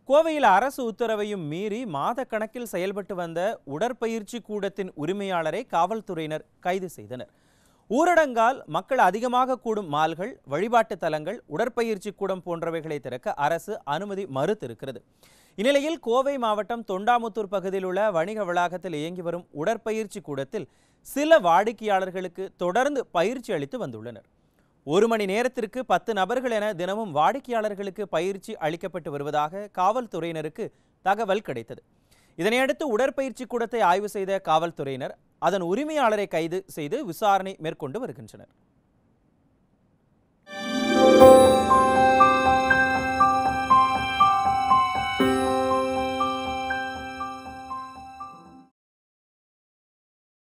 கோவையில் அரசு உத்தரவையும் மீறி மாத கணக்கில் செயல்பட்டு வந்த உடற்பயிற்சி கூடத்தின் உரிமையாளரை காவல்துறையினர் கைது செய்தனர் ஊரடங்கால் மக்கள் அதிகமாக கூடும் மால்கள் வழிபாட்டு தலங்கள் உடற்பயிற்சி கூடம் போன்றவைகளை திறக்க அரசு அனுமதி மறுத்திருக்கிறது இந்நிலையில் கோவை மாவட்டம் தொண்டாமுத்தூர் பகுதியில் உள்ள வணிக வளாகத்தில் இயங்கி வரும் உடற்பயிற்சி கூடத்தில் சில வாடிக்கையாளர்களுக்கு தொடர்ந்து பயிற்சி அளித்து வந்துள்ளனர் ஒரு மணி நேரத்திற்கு பத்து நபர்கள் என தினமும் வாடிக்கையாளர்களுக்கு பயிற்சி அளிக்கப்பட்டு வருவதாக காவல்துறையினருக்கு தகவல் கிடைத்தது இதனையடுத்து உடற்பயிற்சி கூடத்தை ஆய்வு செய்த காவல்துறையினர் அதன் உரிமையாளரை கைது செய்து விசாரணை மேற்கொண்டு வருகின்றனர்